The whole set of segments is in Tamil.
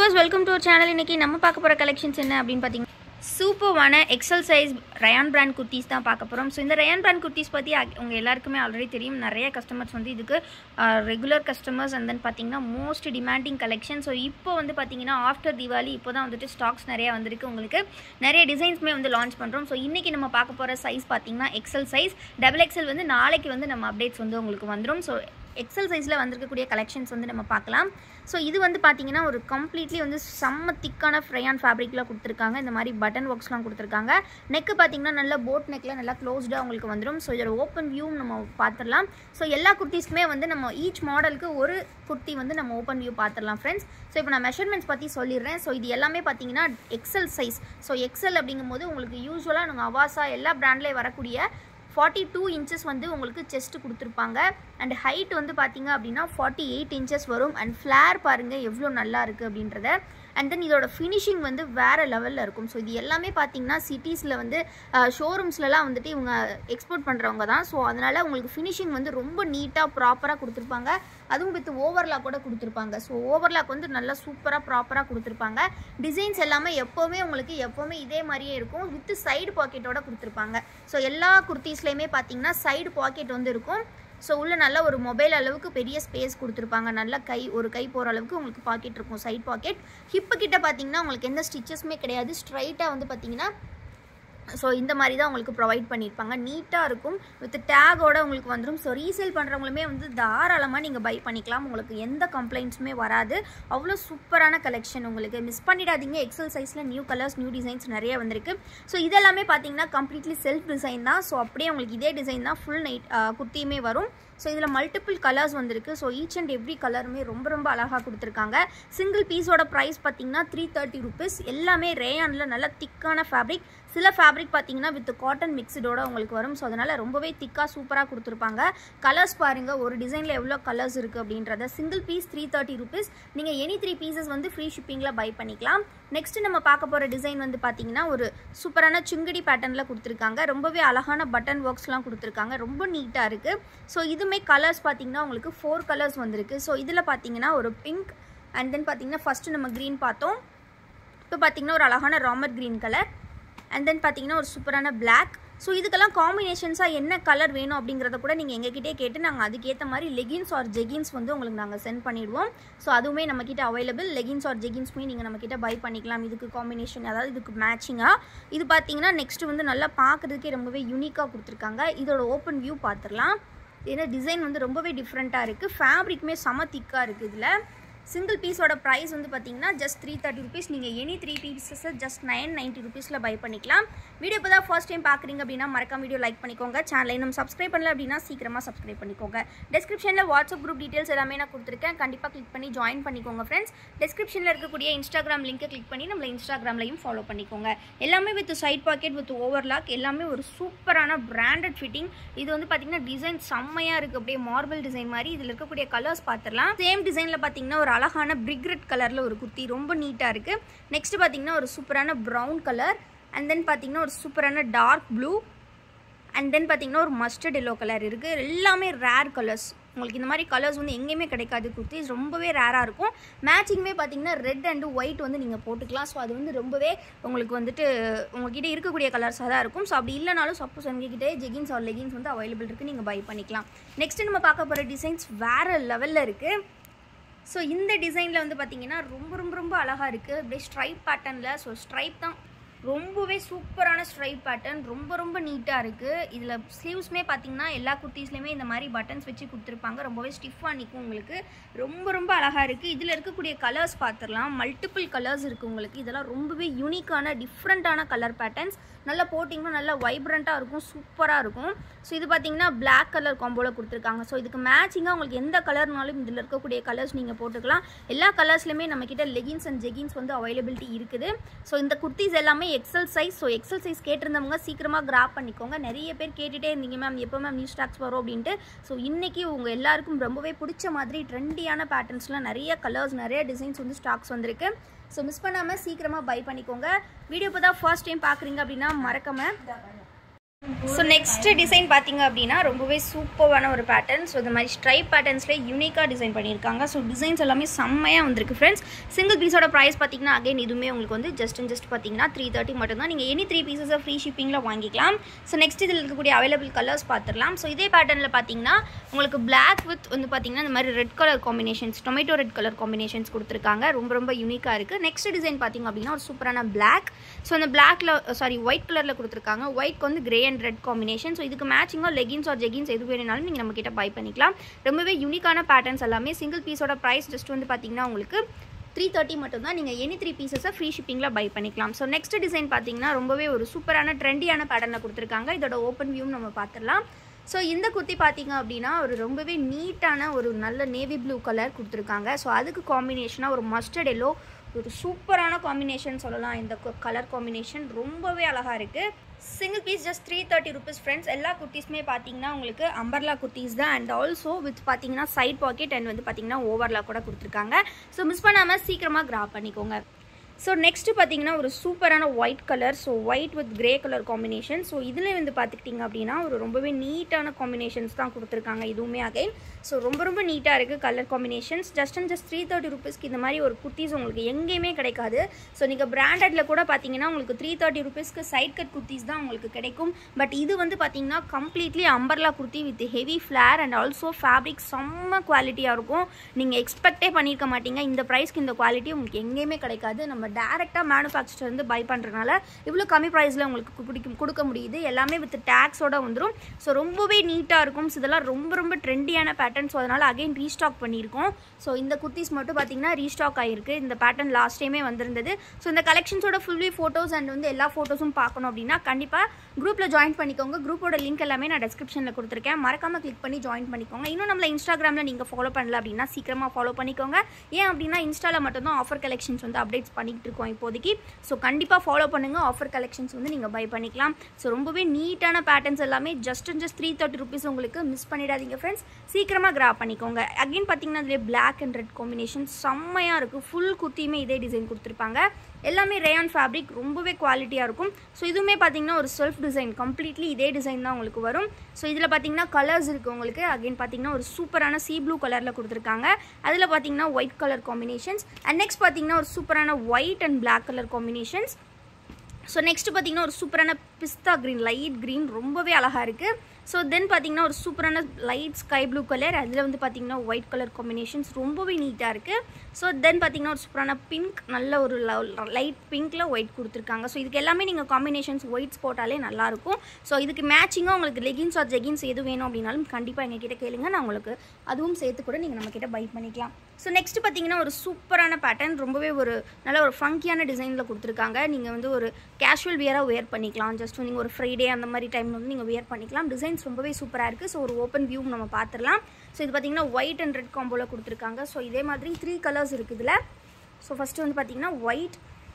வியூவர்ஸ் வெல்கம் டு சேனல் இன்னைக்கு நம்ம பார்க்க போகிற கலெக்ஷன்ஸ் என்ன அப்படின்னு பார்த்தீங்கன்னா சூப்பர்வான XL size rayon brand kurtis தான் பார்க்க போகிறோம் ஸோ இந்த ரயான் பிராண்ட் குர்த்திஸ் பற்றி உங்கள் எல்லாருக்குமே ஆல்ரெடி தெரியும் நிறைய கஸ்டமர்ஸ் வந்து இதுக்கு ரெகுலர் கஸ்டமர்ஸ் அண்ட் தென் பார்த்தீங்கன்னா மோஸ்ட் டிமாண்டிங் கலெக்ஷன் ஸோ இப்போ வந்து பார்த்தீங்கன்னா ஆஃப்டர் தீபாவளி இப்போ தான் வந்துட்டு ஸ்டாக்ஸ் நிறையா வந்திருக்கு உங்களுக்கு நிறைய டிசைன்ஸுமே வந்து லான்ச் பண்ணுறோம் ஸோ இன்றைக்கி நம்ம பார்க்க போகிற சைஸ் பார்த்தீங்கன்னா எக்ஸல் சைஸ் டபுள் எக்ஸல் வந்து நாளைக்கு வந்து நம்ம அப்டேட்ஸ் வந்து உங்களுக்கு வந்துடும் ஸோ எக்ஸல் சைஸில் வந்திருக்கக்கூடிய கலெக்ஷன்ஸ் வந்து நம்ம பார்க்கலாம் ஸோ இது வந்து பார்த்தீங்கன்னா ஒரு கம்ப்ளீட்லி வந்து செம்ம திக்கான ஃப்ரையான் ஃபேப்ரிக்கில் கொடுத்துருக்காங்க இந்த மாதிரி பட்டன் ஒர்க்ஸ்லாம் கொடுத்துருக்காங்க நெக்கு பார்த்தீங்கன்னா நல்ல போட் நெக்கில் நல்லா க்ளோஸ்டாக உங்களுக்கு வந்துடும் ஸோ இதோட ஓப்பன் வியூ நம்ம பார்த்துடலாம் ஸோ எல்லா குர்த்திஸ்க்குமே வந்து நம்ம ஈச் மாடலுக்கு ஒரு குர்த்தி வந்து நம்ம ஓப்பன் வியூ பார்த்துடலாம் ஃப்ரெண்ட்ஸ் ஸோ இப்போ நான் மெஷர்மெண்ட்ஸ் பற்றி சொல்லிடுறேன் ஸோ இது எல்லாமே பார்த்தீங்கன்னா எக்ஸல் சைஸ் ஸோ எக்ஸல் அப்படிங்கும்போது உங்களுக்கு யூஸ்வலாக நாங்கள் அவாசா எல்லா பிராண்ட்லேயே வரக்கூடிய ஃபார்ட்டி டூ இன்ச்சஸ் வந்து உங்களுக்கு செஸ்ட் கொடுத்துருப்பாங்க அண்ட் ஹைட் வந்து பார்த்தீங்க அப்படின்னா ஃபார்ட்டி எயிட் இன்ச்சஸ் வரும் அண்ட் ஃப்ளேர் பாருங்கள் எவ்வளோ நல்லா இருக்குது அப்படின்றத அண்ட் தென் இதோட ஃபினிஷிங் வந்து வேறு லெவலில் இருக்கும் ஸோ இது எல்லாமே பார்த்தீங்கன்னா சிட்டிஸில் வந்து ஷோரூம்ஸ்லலாம் வந்துட்டு இவங்க எக்ஸ்போர்ட் பண்ணுறவங்க தான் ஸோ அதனால் உங்களுக்கு ஃபினிஷிங் வந்து ரொம்ப நீட்டாக ப்ராப்பராக கொடுத்துருப்பாங்க அதுவும் வித் ஓவர்லாக் கூட கொடுத்துருப்பாங்க ஸோ ஓவர்லாக் வந்து நல்லா சூப்பராக ப்ராப்பராக கொடுத்துருப்பாங்க டிசைன்ஸ் எல்லாமே எப்போவுமே உங்களுக்கு எப்போவுமே இதே மாதிரியே இருக்கும் வித் சைடு பாக்கெட்டோட கொடுத்துருப்பாங்க ஸோ எல்லா குர்த்திஸ்லேயுமே பார்த்தீங்கன்னா சைடு பாக்கெட் வந்து இருக்கும் ஸோ உள்ள நல்ல ஒரு மொபைல் அளவுக்கு பெரிய ஸ்பேஸ் கொடுத்துருப்பாங்க நல்ல கை ஒரு கை போகிற அளவுக்கு உங்களுக்கு பாக்கெட் இருக்கும் சைட் பாக்கெட் ஹிப்பு கிட்ட பார்த்தீங்கன்னா உங்களுக்கு எந்த ஸ்டிச்சஸுமே கிடையாது ஸ்ட்ரைட்டாக வந்து பார்த்தீங்கன்னா ஸோ இந்த மாதிரி தான் உங்களுக்கு ப்ரொவைட் பண்ணியிருப்பாங்க நீட்டாக இருக்கும் வித் டேகோட உங்களுக்கு வந்துடும் ஸோ ரீசேல் பண்ணுறவங்களுமே வந்து தாராளமாக நீங்கள் பை பண்ணிக்கலாம் உங்களுக்கு எந்த கம்ப்ளைண்ட்ஸுமே வராது அவ்வளோ சூப்பரான கலெக்ஷன் உங்களுக்கு மிஸ் பண்ணிடாதீங்க எக்ஸல் சைஸில் நியூ கலர்ஸ் நியூ டிசைன்ஸ் நிறைய வந்திருக்கு ஸோ இதெல்லாமே பார்த்தீங்கன்னா கம்ப்ளீட்லி செல்ஃப் டிசைன் தான் ஸோ அப்படியே உங்களுக்கு இதே டிசைன் தான் ஃபுல் நைட் குர்த்தியுமே வரும் ஸோ இதில் மல்டிபிள் கலர்ஸ் வந்திருக்கு ஸோ ஈச் அண்ட் எவ்ரி கலருமே ரொம்ப ரொம்ப அழகாக கொடுத்துருக்காங்க சிங்கிள் பீஸோட ப்ரைஸ் பார்த்தீங்கன்னா த்ரீ தேர்ட்டி ருபீஸ் எல்லாமே ரேயானில் நல்ல திக்கான ஃபேப்ரிக் சில ஃபேப்ரிக் பார்த்தீங்கன்னா வித் காட்டன் மிக்சடோட உங்களுக்கு வரும் ஸோ அதனால் ரொம்பவே திக்காக சூப்பராக கொடுத்துருப்பாங்க கலர்ஸ் பாருங்கள் ஒரு டிசைனில் எவ்வளோ கலர்ஸ் இருக்குது அப்படின்றத single piece three thirty rupees நீங்கள் எனி த்ரீ பீசஸ் வந்து ஃப்ரீ ஷிப்பிங்கில் பை பண்ணிக்கலாம் நெக்ஸ்ட் நம்ம பார்க்க போகிற டிசைன் வந்து பார்த்தீங்கன்னா ஒரு சூப்பரான சுங்கடி பேட்டர்னில் கொடுத்துருக்காங்க ரொம்பவே அழகான பட்டன் ஒர்க்ஸ்லாம் கொடுத்துருக்காங்க ரொம்ப நீட்டாக இருக்குது ஸோ இதுவுமே கலர்ஸ் பார்த்தீங்கன்னா உங்களுக்கு ஃபோர் கலர்ஸ் வந்திருக்கு ஸோ இதில் பார்த்தீங்கன்னா ஒரு பிங்க் அண்ட் தென் பார்த்தீங்கன்னா ஃபஸ்ட்டு நம்ம க்ரீன் பார்த்தோம் இப்போ பார்த்தீங்கன்னா ஒரு அழகான Ramar green colour and then பார்த்தீங்கன்னா ஒரு சூப்பரான பிளாக் ஸோ இதுக்கெல்லாம் காம்பினேஷன்ஸாக என்ன கலர் வேணும் அப்படிங்கிறத கூட நீங்கள் எங்ககிட்டே கேட்டு நாங்கள் அதுக்கேற்ற மாதிரி லெகின்ஸ் ஆர் ஜெகின்ஸ் வந்து உங்களுக்கு நாங்கள் சென்ட் பண்ணிவிடுவோம் ஸோ அதுவுமே நம்மக்கிட்ட அவைலபிள் லெகின்ஸ் ஆர் ஜெகின்ஸுமே நீங்கள் நம்மக்கிட்ட பை பண்ணிக்கலாம் இதுக்கு காம்பினேஷன் அதாவது இதுக்கு மேட்சிங்காக இது பார்த்தீங்கன்னா நெக்ஸ்ட் வந்து நல்லா பார்க்குறதுக்கே ரொம்பவே யூனிக்காக கொடுத்துருக்காங்க இதோட ஓப்பன் வியூ பார்த்துடலாம் ஏன்னா டிசைன் வந்து ரொம்பவே டிஃப்ரெண்ட்டாக இருக்குது ஃபேப்ரிக்குமே செம திக்காக இருக்குது இதில் சிங்கிள் பீஸோட ப்ரைஸ் வந்து பார்த்தீங்கன்னா ஜஸ்ட் த்ரீ தேர்ட்டி ருபீஸ் நீங்கள் எனி த்ரீ பீசஸை ஜஸ்ட் நைன் நைன்ட்டி ருபீஸில் பை பண்ணிக்கலாம் வீடியோ இப்போ தான் ஃபர்ஸ்ட் டைம் பார்க்குறீங்க அப்படின்னா மறக்காம வீடியோ லைக் பண்ணிக்கோங்க சேனலை இன்னும் சப்ஸ்கிரைப் பண்ணல அப்படின்னா சீக்கிரமாக சப்ஸ்கிரைப் பண்ணிக்கோங்க டிஸ்கிரிப்ஷனில் வாட்ஸ்அப் குரூப் டீட்டெயில்ஸ் எல்லாமே நான் கொடுத்துருக்கேன் கண்டிப்பாக கிளிக் பண்ணி ஜாயின் பண்ணிக்கோங்க ஃப்ரெண்ட்ஸ் டிஸ்கிரிப்ஷனில் இருக்கக்கூடிய இன்ஸ்டாகிராம் லிங்க்கை கிளிக் பண்ணி நம்மளை இன்ஸ்டாகிராம்லையும் ஃபாலோ பண்ணிக்கோங்க எல்லாமே with side pocket with overlock எல்லாமே ஒரு சூப்பரான பிராண்டட் ஃபிட்டிங் இது வந்து பார்த்தீங்கன்னா டிசைன் செம்மையாக இருக்குது அப்படியே மார்பிள் டிசைன் மாதிரி இதில் இருக்கக்கூடிய கலர்ஸ் பார்த்துடலாம் சேம் டிசைனில் பார்த்தீங்கன்னா ஒரு அழகான பிரிக் ரெட் கலரில் ஒரு குர்த்தி ரொம்ப நீட்டாக இருக்குது நெக்ஸ்ட் பார்த்தீங்கன்னா ஒரு சூப்பரான ப்ரௌன் கலர் அண்ட் தென் பார்த்தீங்கன்னா ஒரு சூப்பரான டார்க் ப்ளூ அண்ட் தென் பார்த்தீங்கன்னா ஒரு மஸ்டர்ட் எல்லோ கலர் இருக்குது எல்லாமே ரேர் கலர்ஸ் உங்களுக்கு இந்த மாதிரி கலர்ஸ் வந்து எங்கேயுமே கிடைக்காது குர்த்திஸ் ரொம்பவே ரேராக இருக்கும் மேட்சிங்குமே பார்த்தீங்கன்னா ரெட் அண்டு ஒயிட் வந்து நீங்கள் போட்டுக்கலாம் ஸோ அது வந்து ரொம்பவே உங்களுக்கு வந்துட்டு உங்ககிட்ட இருக்கக்கூடிய கலர்ஸாக தான் இருக்கும் ஸோ அப்படி இல்லைனாலும் சப்போஸ் உங்ககிட்ட ஜெகின்ஸ் ஆர் லெகின்ஸ் வந்து அவைலபிள் இருக்குது நீங்கள் பை பண்ணிக்கலாம் நெக்ஸ்ட் நம்ம பார்க்க போகிற டிசைன்ஸ் வேறு லெவலில் இருக்குது ஸோ இந்த டிசைனில் வந்து பார்த்தீங்கன்னா ரொம்ப ரொம்ப ரொம்ப அழகாக இருக்குது அப்படியே ஸ்ட்ரைப் பேட்டர்னில் ஸோ ஸ்ட்ரைப் தான் ரொம்பவே சூப்பரான ஸ்ட்ரைப் பேட்டர்ன் ரொம்ப ரொம்ப நீட்டாக இருக்குது இதில் ஸ்லீவ்ஸ்மே பார்த்தீங்கன்னா எல்லா குர்த்திஸ்லையுமே இந்த மாதிரி பட்டன்ஸ் வச்சு கொடுத்துருப்பாங்க ரொம்பவே ஸ்டிஃபாக நிற்கும் உங்களுக்கு ரொம்ப ரொம்ப அழகாக இருக்குது இதில் இருக்கக்கூடிய கலர்ஸ் பார்த்துடலாம் மல்டிபிள் கலர்ஸ் இருக்குது உங்களுக்கு இதெல்லாம் ரொம்பவே யூனிக்கான டிஃப்ரெண்ட்டான கலர் பேட்டர்ன்ஸ் நல்லா போட்டிங்கன்னா நல்லா வைப்ரண்ட்டாக இருக்கும் சூப்பராக இருக்கும் ஸோ இது பார்த்தீங்கன்னா பிளாக் கலர் காம்போவில் கொடுத்துருக்காங்க ஸோ இதுக்கு மேட்சிங்காக உங்களுக்கு எந்த கலர்னாலும் இதில் இருக்கக்கூடிய கலர்ஸ் நீங்கள் போட்டுக்கலாம் எல்லா கலர்ஸ்லையுமே நம்மக்கிட்ட லெகின்ஸ் அண்ட் ஜெகின்ஸ் வந்து அவைலபிலிட்டி இருக்குது ஸோ இந்த குர்த்திஸ் எல்லாமே XL size so XL size கேட்டிருந்தவங்க சீக்கிரமாக கிராப் பண்ணிக்கோங்க நிறைய பேர் கேட்டுகிட்டே இருந்தீங்க மேம் எப்போ மேம் நியூ ஸ்டாக்ஸ் வரும் அப்படின்ட்டு ஸோ இன்றைக்கி உங்கள் எல்லாருக்கும் ரொம்பவே பிடிச்ச மாதிரி ட்ரெண்டியான பேட்டர்ன்ஸ்லாம் நிறைய கலர்ஸ் நிறைய டிசைன்ஸ் வந்து ஸ்டாக்ஸ் வந்திருக்கு ஸோ மிஸ் பண்ணாமல் சீக்கிரமாக பை பண்ணிக்கோங்க வீடியோ இப்போ தான் ஃபர்ஸ்ட் டைம் பார்க்குறீங்க அப்படின்னா மறக்காமல் ஸோ நெக்ஸ்ட் டிசைன் பார்த்தீங்க அப்படின்னா ரொம்பவே சூப்பரான ஒரு பேட்டர்ன் ஸோ இந்த மாதிரி ஸ்ட்ரைப் பேட்டர்ன்ஸ்லேயே யூனிக்காக டிசைன் பண்ணியிருக்காங்க ஸோ டிசைன்ஸ் எல்லாமே செம்மையாக வந்திருக்கு ஃப்ரெண்ட்ஸ் சிங்கிள் பீஸோட ப்ரைஸ் பார்த்தீங்கன்னா அகைன் இதுவுமே உங்களுக்கு வந்து ஜஸ்ட் அண்ட் ஜஸ்ட் பார்த்தீங்கன்னா த்ரீ தேர்ட்டி மட்டும்தான் நீங்கள் எனி த்ரீ பீசஸை ஃப்ரீ ஷிப்பிங்கில் வாங்கிக்கலாம் ஸோ நெக்ஸ்ட் இதில் இருக்கக்கூடிய அவைலபிள் கலர்ஸ் பார்த்துடலாம் ஸோ இதே பேட்டர்னில் பார்த்தீங்கன்னா உங்களுக்கு பிளாக் வித் வந்து பார்த்தீங்கன்னா இந்த மாதிரி red colour combinations tomato red colour combinations கொடுத்துருக்காங்க ரொம்ப ரொம்ப யூனிக்காக இருக்குது நெக்ஸ்ட் டிசைன் பார்த்தீங்க அப்படின்னா ஒரு சூப்பரான பிளாக் ஸோ அந்த பிளாக்ல சாரி ஒயிட் கலரில் கொடுத்துருக்காங்க ஒயிட்க்கு வந்து grey and red combination so இதுக்கு மேட்சிங்காக லெகின்ஸ் ஆர் ஜெகின்ஸ் எது வேணுனாலும் நீங்கள் நம்ம கிட்ட பை பண்ணிக்கலாம் ரொம்பவே யூனிக்கான பேட்டர்ன்ஸ் எல்லாமே சிங்கிள் பீஸோட ப்ரைஸ் ஜஸ்ட் வந்து பார்த்தீங்கன்னா உங்களுக்கு த்ரீ தேர்ட்டி மட்டும்தான் நீங்கள் எனி த்ரீ பீசஸை ஃப்ரீ ஷிப்பிங்கில் பை பண்ணிக்கலாம் ஸோ நெக்ஸ்ட் டிசைன் பார்த்தீங்கன்னா ரொம்பவே ஒரு சூப்பரான ட்ரெண்டியான பேட்டர்னில் கொடுத்துருக்காங்க இதோட ஓப்பன் வியூ நம்ம பார்த்துடலாம் ஸோ இந்த குர்த்தி பார்த்தீங்க அப்படின்னா ஒரு ரொம்பவே நீட்டான ஒரு நல்ல நேவி ப்ளூ கலர் கொடுத்துருக்காங்க ஸோ அதுக்கு காம்பினேஷனாக ஒரு மஸ்டர்ட் எல்லோ ஒரு சூப்பரான காம்பினேஷன் சொல்லலாம் இந்த கலர் காம்பினேஷன் ரொம்பவே அழகாக இருக்குது single piece just three thirty rupees friends எல்லா குர்த்திஸுமே பார்த்தீங்கன்னா உங்களுக்கு அம்பர்லா குர்த்திஸ் தான் அண்ட் ஆல்சோ வித் பார்த்தீங்கன்னா சைட் பாக்கெட் அண்ட் வந்து பார்த்தீங்கன்னா ஓவர்லா கூட கொடுத்துருக்காங்க ஸோ மிஸ் பண்ணாமல் சீக்கிரமாக கிராப் பண்ணிக்கோங்க ஸோ நெக்ஸ்ட்டு பார்த்தீங்கன்னா ஒரு சூப்பரான white colour so white with grey colour combination so இதில் வந்து பார்த்துக்கிட்டிங்க அப்படின்னா ஒரு ரொம்பவே நீட்டான காம்பினேஷன்ஸ் தான் கொடுத்துருக்காங்க இதுவுமே அகைன் ஸோ ரொம்ப ரொம்ப நீட்டாக இருக்குது colour combinations just and just three thirty ருபீஸ்க்கு இந்த மாதிரி ஒரு குர்த்திஸ் உங்களுக்கு எங்கேயுமே கிடைக்காது ஸோ நீங்கள் பிராண்டடில் கூட பார்த்தீங்கன்னா உங்களுக்கு த்ரீ தேர்ட்டி ருபீஸ்க்கு சைட் கட் குர்த்திஸ் தான் உங்களுக்கு கிடைக்கும் பட் இது வந்து பார்த்தீங்கன்னா completely umbrella kurti with heavy flare and also fabric செம்ம குவாலிட்டியாக இருக்கும் நீங்கள் எக்ஸ்பெக்டே பண்ணியிருக்க மாட்டீங்க இந்த ப்ரைஸ்க்கு இந்த குவாலிட்டி உங்களுக்கு எங்கேயுமே கிடைக்காது நம்ம டேரெக்டாக மேனுஃபேக்சர் வந்து பை பண்ணுறதுனால இவ்வளோ கம்மி ப்ரைஸில் உங்களுக்கு பிடிக்கும் கொடுக்க முடியுது எல்லாமே வித் டேக்ஸோட வந்துடும் ஸோ ரொம்பவே நீட்டாக இருக்கும் ஸோ இதெல்லாம் ரொம்ப ரொம்ப ட்ரெண்டியான பேட்டர்ன் ஸோ அதனால் அகைன் ரீஸ்டாக் பண்ணியிருக்கோம் ஸோ இந்த குர்த்திஸ் மட்டும் பார்த்தீங்கன்னா ரீஸ்டாக் ஆகிருக்கு இந்த பேட்டர்ன் லாஸ்ட் டைமே வந்திருந்தது ஸோ இந்த கலெக்ஷன்ஸோட ஃபுல்லி ஃபோட்டோஸ் அண்ட் வந்து எல்லா ஃபோட்டோஸும் பார்க்கணும் அப்படின்னா கண்டிப்பாக குரூப்பில் ஜாயின் பண்ணிக்கோங்க குரூப்போட லிங்க் எல்லாமே நான் டிஸ்கிரிப்ஷனில் கொடுத்துருக்கேன் மறக்காமல் கிளிக் பண்ணி ஜாயின் பண்ணிக்கோங்க இன்னும் நம்மள இன்ஸ்டாகிராமில் நீங்கள் ஃபாலோ பண்ணல அப்படின்னா சீக்கிரமாக ஃபாலோ பண்ணிக்கோங்க ஏன் அப்படின்னா இன்ஸ்டாவில் மட்டும்தான் ஆஃபர் கலெக்ஷன்ஸ் வந்து அப்டேட்ஸ் பண்ணிக்கிட்டு இருக்கோம் இப்போதைக்கு ஸோ கண்டிப்பாக ஃபாலோ பண்ணுங்கள் ஆஃபர் கலெக்ஷன்ஸ் வந்து நீங்கள் பை பண்ணிக்கலாம் ஸோ ரொம்பவே நீட்டான பேட்டர்ன்ஸ் எல்லாமே just and just three thirty rupees உங்களுக்கு மிஸ் பண்ணிடாதீங்க ஃப்ரெண்ட்ஸ் சீக்கிரமாக கிராப் பண்ணிக்கோங்க அகைன் பார்த்தீங்கன்னா அதிலே பிளாக் அண்ட் ரெட் காம்பினேஷன் செம்மையாக இருக்குது ஃபுல் குர்த்தியுமே இதே டிசைன் கொடுத்துருப்பாங்க எல்லாமே ரேயான் ஃபேப்ரிக் ரொம்பவே குவாலிட்டியாக இருக்கும் ஸோ இதுவுமே பார்த்தீங்கன்னா ஒரு செல்ஃப் டிசைன் கம்ப்ளீட்லி இதே டிசைன் தான் உங்களுக்கு வரும் ஸோ இதில் பார்த்தீங்கன்னா கலர்ஸ் இருக்குது உங்களுக்கு அகைன் பார்த்தீங்கன்னா ஒரு சூப்பரான சீ ப்ளூ கலரில் கொடுத்துருக்காங்க அதில் பார்த்தீங்கன்னா white colour combinations and next பார்த்தீங்கன்னா ஒரு சூப்பரான white and black colour combinations so next பார்த்தீங்கன்னா ஒரு சூப்பரான பிஸ்தா க்ரீன் லைட் க்ரீன் ரொம்பவே அழகாக இருக்குது ஸோ தென் பார்த்தீங்கன்னா ஒரு சூப்பரான லைட் ஸ்கை ப்ளூ கலர் அதில் வந்து பார்த்தீங்கன்னா ஒயிட் கலர் காம்பினேஷன்ஸ் ரொம்பவே நீட்டாக இருக்குது ஸோ தென் பார்த்தீங்கன்னா ஒரு சூப்பரான பிங்க் நல்ல ஒரு லைட் பிங்க்கில் ஒயிட் கொடுத்துருக்காங்க ஸோ இதுக்கு எல்லாமே நீங்கள் காம்பினேஷன்ஸ் ஒயிட்ஸ் போட்டாலே நல்லாயிருக்கும் ஸோ இதுக்கு மேட்சிங்காக உங்களுக்கு லெகின்ஸ் ஆர் ஜெகின்ஸ் எது வேணும் அப்படின்னாலும் கண்டிப்பாக எங்ககிட்ட கேளுங்க நான் உங்களுக்கு அதுவும் சேர்த்து கூட நீங்கள் நம்மக்கிட்ட பை பண்ணிக்கலாம் ஸோ நெக்ஸ்ட் பார்த்தீங்கன்னா ஒரு சூப்பரான பேட்டர்ன் ரொம்பவே ஒரு நல்ல ஒரு ஃபங்கியான டிசைனில் கொடுத்துருக்காங்க நீங்கள் வந்து ஒரு கேஷுவல் வியராக வேர் பண்ணிக்கலாம் ஜஸ்ட் நீங்கள் ஒரு ஃப்ரைடே அந்த மாதிரி டைமில் வந்து நீங்கள் வேர் பண்ணிக்கலாம் டிசைன்ஸ் ரொம்பவே சூப்பராக இருக்குது ஸோ ஒரு ஓப்பன் வியூ நம்ம பார்த்துடலாம் ஸோ இது பார்த்தீங்கன்னா ஒயிட் அண்ட் ரெட் காம்போவில் கொடுத்துருக்காங்க ஸோ இதே மாதிரி த்ரீ கலர்ஸ் இருக்குது இதில் ஸோ ஃபஸ்ட்டு வந்து பார்த்தீங்கன்னா ஒயிட்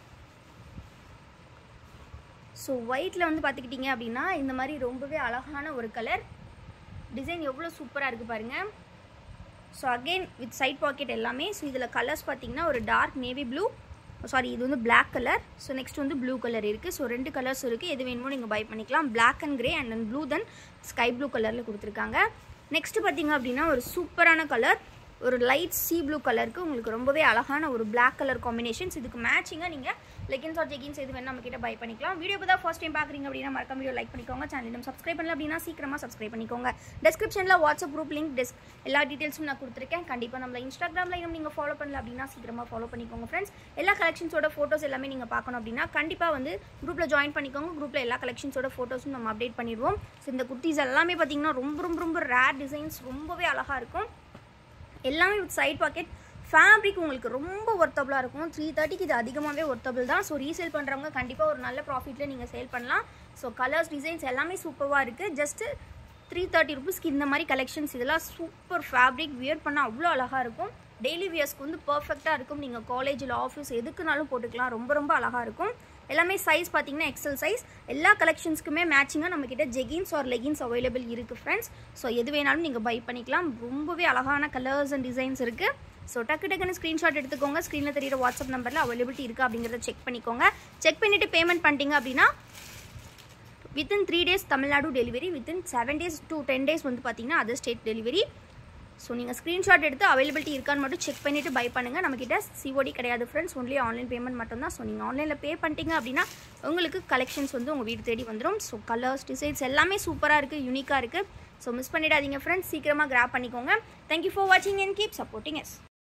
ஸோ ஒயிட்டில் வந்து பார்த்துக்கிட்டிங்க அப்படின்னா இந்த மாதிரி ரொம்பவே அழகான ஒரு கலர் டிசைன் எவ்வளோ சூப்பராக இருக்குது பாருங்கள் so again with side pocket எல்லாமே ஸோ இதில் கலர்ஸ் பார்த்தீங்கன்னா ஒரு டார்க் நேவி ப்ளூ சாரி இது வந்து பிளாக் கலர் ஸோ நெக்ஸ்ட் வந்து ப்ளூ கலர் இருக்குது ஸோ ரெண்டு கலர்ஸ் இருக்குது எது வேணுமோ நீங்கள் பை பண்ணிக்கலாம் black and grey and then blue then sky blue கலரில் கொடுத்துருக்காங்க நெக்ஸ்ட் பார்த்தீங்க அப்படின்னா ஒரு சூப்பரான கலர் ஒரு லைட் சி ப்ளூ கலருக்கு உங்களுக்கு ரொம்பவே அழகான ஒரு பிளாக் கலர் காம்பினேஷன்ஸ் இதுக்கு மேட்சிங்காக நீங்கள் லெகின்ஸ் ஆர் ஜெகின்ஸ் எது வேணும் நம்ம கிட்ட பை பண்ணிக்கலாம் வீடியோ இப்போ தான் ஃபஸ்ட் டைம் பார்க்குறீங்க அப்படின்னா மறக்காம வீடியோ லைக் பண்ணிக்கோங்க சேனல் சப்ஸ்கிரைப் பண்ணல அப்படின்னா சீக்கிரமாக சப்ஸ்கிரைப் பண்ணிக்கோங்க டிஸ்கிரிப்ஷனில் வாட்ஸ்அப் குரூப் லிங்க் டிஸ்க் எல்லா டீட்டெயில்ஸும் நான் கொடுத்துருக்கேன் கண்டிப்பாக நம்ம இன்ஸ்டாகிராமில் இன்னும் நீங்கள் ஃபாலோ பண்ணல அப்படின்னா சீக்கிரமாக ஃபாலோ பண்ணிக்கோங்க ஃப்ரெண்ட்ஸ் எல்லா கலெக்ஷன்ஸோட ஃபோட்டோஸ் எல்லாமே நீங்கள் பார்க்கணும் அப்படின்னா கண்டிப்பாக வந்து குரூப்பில் ஜாயின் பண்ணிக்கோங்க குரூப்பில் எல்லா கலெக்ஷன்ஸோட ஃபோட்டோஸும் நம்ம அப்டேட் பண்ணிடுவோம் ஸோ இந்த குர்த்திஸ் எல்லாமே பார்த்தீங்கன்னா ரொம்ப ரொம்ப ரொம்ப ரேர் டிசைன்ஸ் ரொம்பவே அழகாக இருக்கும் எல்லாமே வித் சைட் பாக்கெட் ஃபேப்ரிக் உங்களுக்கு ரொம்ப ஒர்த்தபுளாக இருக்கும் த்ரீ தேர்ட்டிக்கு இது அதிகமாகவே ஒர்த்தபிள் தான் ஸோ ரீசேல் பண்ணுறவங்க கண்டிப்பாக ஒரு நல்ல ப்ராஃபிட்டில் நீங்கள் சேல் பண்ணலாம் ஸோ கலர்ஸ் டிசைன்ஸ் எல்லாமே சூப்பராக இருக்குது ஜஸ்ட்டு த்ரீ தேர்ட்டி ருபீஸ்க்கு இந்த மாதிரி கலெக்ஷன்ஸ் இதெல்லாம் சூப்பர் ஃபேப்ரிக் வியர் பண்ணால் அவ்வளோ அழகாக இருக்கும் டெய்லி வியர்ஸ்க்கு வந்து பர்ஃபெக்டாக இருக்கும் நீங்கள் காலேஜில் ஆஃபீஸ் எதுக்குனாலும் போட்டுக்கலாம் ரொம்ப ரொம்ப அழகாக இருக்கும் எல்லாமே சைஸ் பார்த்தீங்கன்னா எக்ஸல் சைஸ் எல்லா கலெக்ஷன்ஸ்க்குமே மேட்சிங்காக நம்மக்கிட்ட ஜெகின்ஸ் ஆர் லெகின்ஸ் அவைலபிள் இருக்குது ஃப்ரெண்ட்ஸ் ஸோ எது வேணாலும் நீங்கள் பை பண்ணிக்கலாம் ரொம்பவே அழகான கலர்ஸ் அண்ட் டிசைன்ஸ் இருக்குது ஸோ டக்கு டக்குன்னு ஸ்க்ரீன்ஷாட் எடுத்துக்கோங்க ஸ்க்ரீனில் தெரியிற வாட்ஸ்அப் நம்பரில் அவைலபிலிட்டி இருக்குது அப்படிங்கிறத செக் பண்ணிக்கோங்க செக் பண்ணிவிட்டு பேமெண்ட் பண்ணிட்டீங்க அப்படின்னா within three days Tamil Nadu delivery within seven days to ten days வந்து பார்த்தீங்கன்னா அதர் ஸ்டேட் டெலிவரி ஸோ நீங்கள் ஸ்க்ரீன்ஷாட் எடுத்து அவைலபிலிட்டி இருக்கான்னு மட்டும் செக் பண்ணிவிட்டு பை பண்ணுங்கள் நம்மக்கிட்ட சிஓடி கிடையாது ஃப்ரெண்ட்ஸ் ஒன்லி ஆன்லைன் பேமெண்ட் மட்டும்தான் ஸோ நீங்கள் ஆன்லைனில் பே பண்ணிட்டீங்க அப்படின்னா உங்களுக்கு கலெக்ஷன்ஸ் வந்து உங்கள் வீடு தேடி வந்துடும் ஸோ கலர்ஸ் டிசைன்ஸ் எல்லாமே சூப்பராக இருக்குது யூனிக்காக இருக்குது ஸோ மிஸ் பண்ணிடாதீங்க ஃப்ரெண்ட்ஸ் சீக்கிரமாக கிராப் பண்ணிக்கோங்க தேங்க்யூ ஃபார் வாட்சிங் அண்ட் கீப் சப்போர்ட்டிங் எஸ்